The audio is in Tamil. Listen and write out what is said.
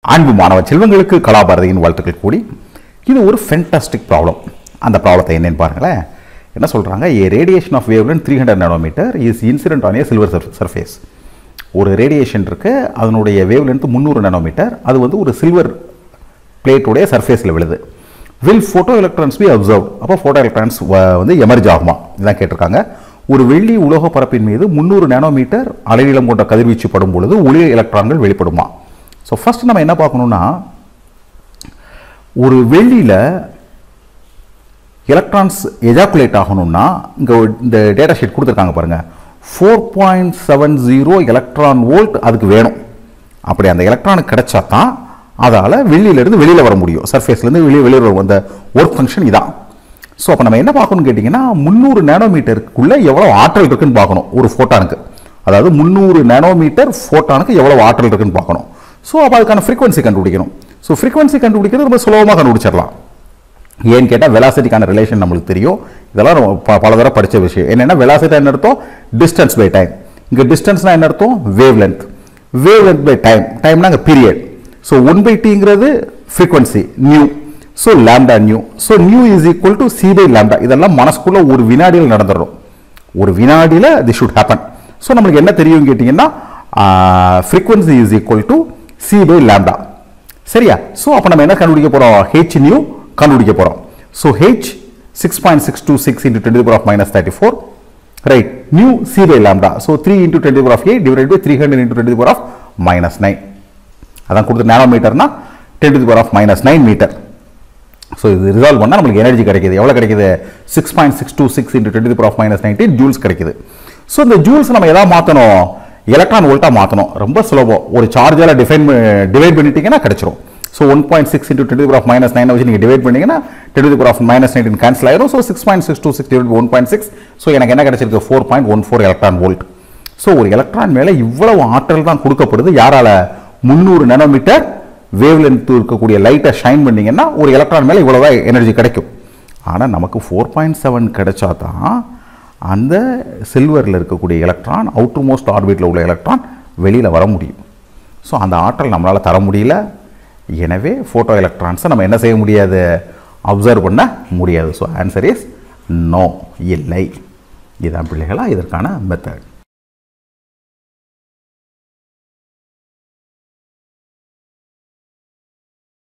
அன்பு மாணவ செல்வங்களுக்கு கலாபாரதியின் வாழ்த்துக்கள் கூடி இது ஒரு ஃபென்டாஸ்டிக் ப்ராப்ளம் அந்த ப்ராப்ளத்தை என்னன்னு பாருங்களேன் என்ன சொல்கிறாங்க a radiation of wavelength three hundred nanometre is incident on a silver surface ஒரு ரேடியேஷன் இருக்கு அதனுடைய வேவ்லென்த் முந்நூறு நானோமீட்டர் அது வந்து ஒரு சில்வர் பிளேட்டுடைய சர்ஃபேஸில் விழுது will photo electrons be observe அப்போ ஃபோட்டோ எலக்ட்ரான்ஸ் வந்து எமர்ஜ் ஆகுமா இதான் கேட்டிருக்காங்க ஒரு வெள்ளி உலோக பரப்பின் மீது முந்நூறு நானோமீட்டர் அலைநீளம் கொண்ட கதிர்வீச்சு படும் பொழுது ஒளி எலக்ட்ரான்கள் வெளிப்படுமா ஸோ ஃபர்ஸ்ட் நம்ம என்ன பார்க்கணும்னா ஒரு வெள்ளியில் எலக்ட்ரான்ஸ் எஜாக்குலேட் ஆகணும்னா இங்கே இந்த டேட்டா ஷீட் கொடுத்துருக்காங்க பாருங்கள் four point seven zero electron volt அதுக்கு வேணும் அப்படி அந்த எலக்ட்ரானுக்கு கிடைச்சா தான் அதால் வெளியிலேருந்து வெளியில் வர முடியும் சர்ஃபேஸ்லேருந்து வெளியே வெளியே வரும் அந்த ஒர்க் ஃபங்க்ஷன் இதான் ஸோ அப்போ நம்ம என்ன பார்க்கணும்னு கேட்டிங்கன்னா முந்நூறு நேனோமீட்டருக்குள்ளே எவ்வளோ ஆற்றல் இருக்குன்னு பார்க்கணும் ஒரு ஃபோட்டானுக்கு அதாவது முந்நூறு நேனோமீட்டர் ஃபோட்டானுக்கு எவ்வளோ ஆற்றல் இருக்குன்னு பார்க்கணும் ஸோ அப்போ அதுக்கான ஃப்ரீக்வன்சி கண்டுபிடிக்கணும் ஸோ ஃப்ரீக்வன்சி கண்டுபிடிக்கிறது ரொம்ப சுலபமாக கண்டுபிடிச்சிடலாம் ஏன்னு கேட்டால் வெலாசிட்டிக்கான ரிலேஷன் நம்மளுக்கு தெரியும் இதெல்லாம் நம்ம ப- பல தடவை படித்த விஷயம் என்னென்னா வெலாசிட்டி என்ன அர்த்தம் டிஸ்டன்ஸ் பை டைம் இங்கே டிஸ்டன்ஸ்னா என்ன அர்த்தம் wavelength wavelength by time டைம்னா இங்கே பீரியட் ஸோ ஒன் பை டிங்கிறது frequency nu so lambda nu so nu is equal to c by lambda இதெல்லாம் மனசுக்குள்ள ஒரு வினாடியில் நடந்துடும் ஒரு வினாடியில் தி ஷுட் ஹேப்பன் ஸோ நம்மளுக்கு என்ன தெரியும் கேட்டிங்கன்னா frequency is equal to c by lambda சரியா ஸோ அப்போ நம்ம என்ன கண்டுபிடிக்க போகிறோம் ஹெச் நியூ கண்டுபிடிக்க போகிறோம் so h six point six two six into twenty power of minus thirty four right nu c by lambda so three into twenty power of eight divide by three hundred into twenty power of minus nine அதான் கொடுத்து நேனோமீட்டர்னா ten to power of minus nine metre so இது ரிசால்வ் பண்ணால் நம்மளுக்கு எனர்ஜி கிடைக்குது எவ்வளோ கிடைக்குது six point six two six into twenty power of minus nineteen joules கிடைக்குது ஸோ இந்த ஜூல்ஸ் நம்ம எதாவது மாற்றணும் எலக்ட்ரான் வோல்ட்டாக மாற்றணும் ரொம்ப சுலபம் ஒரு சார்ஜால் டிஃபைன் டிவைட் பண்ணிட்டீங்கன்னா கிடைச்சிரும் so one point six into twenty power of minus nine வச்சு நீங்கள் டிவைட் பண்ணீங்கன்னா twenty power of minus nineteen cancel ஆயிரும் so six point six two six divide one point six so எனக்கு என்ன கிடைச்சிருக்கு four point one four electron volt so ஒரு எலக்ட்ரான் மேலே இவ்வளவு ஆற்றல் தான் கொடுக்கப்படுது யாரால முந்நூறு நானோமீட்டர் வேவ் லென்த் இருக்கக்கூடிய லைட்டை ஷைன் பண்ணீங்கன்னா ஒரு எலக்ட்ரான் மேலே இவ்வளோதான் எனர்ஜி கிடைக்கும் ஆனால் நமக்கு ஃபோர் பாயிண்ட் செவன் கிடைச்சா தான் அந்த சில்வரில் இருக்கக்கூடிய எலக்ட்ரான் அவுட்டர் மோஸ்ட் ஆர்பிட்டில் உள்ள எலக்ட்ரான் வெளியில் வர முடியும் ஸோ அந்த ஆற்றல் நம்மளால் தர முடியல எனவே ஃபோட்டோ எலக்ட்ரான்ஸை நம்ம என்ன செய்ய முடியாது அப்சர்வ் பண்ண முடியாது ஸோ ஆன்சர் இஸ் நோ இல்லை இதுதான் பிள்ளைகளா இதற்கான மெத்தட்